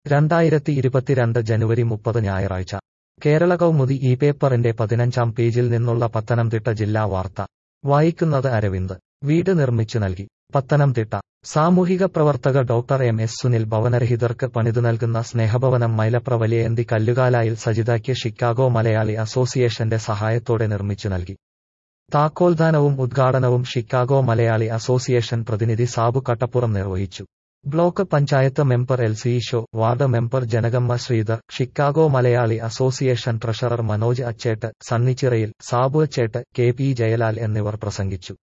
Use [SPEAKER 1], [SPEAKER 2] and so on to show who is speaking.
[SPEAKER 1] രണ്ടായിരത്തി ഇരുപത്തിരണ്ട് ജനുവരി മുപ്പത് ഞായറാഴ്ച കേരള കൗമുദി ഈ പേപ്പറിന്റെ പതിനഞ്ചാം പേജിൽ നിന്നുള്ള പത്തനംതിട്ട ജില്ലാ വാർത്ത വായിക്കുന്നത് അരവിന്ദ് വീട് നിർമ്മിച്ചു നൽകി പത്തനംതിട്ട സാമൂഹിക പ്രവർത്തക ഡോക്ടർ എം എസ് സുനിൽ ഭവനരഹിതർക്ക് പണിതു നൽകുന്ന സ്നേഹഭവനം മൈലപ്ര വലിയന്തി കല്ലുകാലായിൽ സജിതയ്ക്ക് ഷിക്കാഗോ മലയാളി അസോസിയേഷന്റെ സഹായത്തോടെ നിർമ്മിച്ചു നൽകി താക്കോൽദാനവും ഉദ്ഘാടനവും ഷിക്കാഗോ മലയാളി അസോസിയേഷൻ പ്രതിനിധി സാബു കട്ടപ്പുറം നിർവഹിച്ചു block panchayat member L C Sho ward member Janakamma Sreedhar Chicago Malayali association treasurer Manoj Achettu Sunnychirayil Sabu Achettu K P Jayalal എന്നിവർ പ്രസംഗിച്ചു